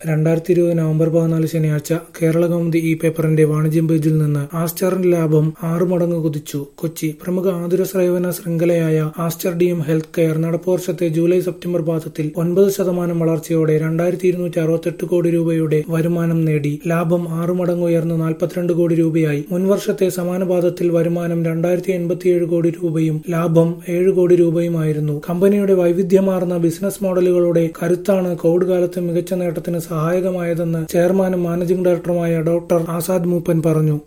രണ്ടായിരത്തി ഇരുപത് നവംബർ പതിനാല് ശനിയാഴ്ച കേരള കൗമുദി ഈ പേപ്പറിന്റെ വാണിജ്യം പേജിൽ നിന്ന് ആസ്റ്ററിന്റെ ലാഭം ആറു മടങ്ങ് കുതിച്ചു കൊച്ചി പ്രമുഖ ആതുര സേവന ശൃംഖലയായ Aster D M health care നടപ്പ് വർഷത്തെ ജൂലൈ സെപ്റ്റംബർ പാദത്തിൽ ഒൻപത് ശതമാനം വളർച്ചയോടെ രണ്ടായിരത്തി ഇരുന്നൂറ്റി അറുപത്തെട്ട് കോടി രൂപയുടെ വരുമാനം നേടി ലാഭം ആറു മടങ്ങ് ഉയർന്ന് നാൽപ്പത്തിരണ്ട് കോടി രൂപയായി മുൻവർഷത്തെ സമാന പാദത്തിൽ വരുമാനം രണ്ടായിരത്തി എൺപത്തിയേഴ് കോടി രൂപയും ലാഭം ഏഴ് കോടി രൂപയുമായിരുന്നു കമ്പനിയുടെ വൈവിധ്യമാർന്ന ബിസിനസ് മോഡലുകളുടെ കരുത്താണ് കോവിഡ് കാലത്ത് മികച്ച നേട്ടത്തിന് സഹായകമായതെന്ന് ചെയർമാനും മാനേജിംഗ് ഡയറക്ടറുമായ ഡോക്ടർ ആസാദ് മൂപ്പൻ പറഞ്ഞു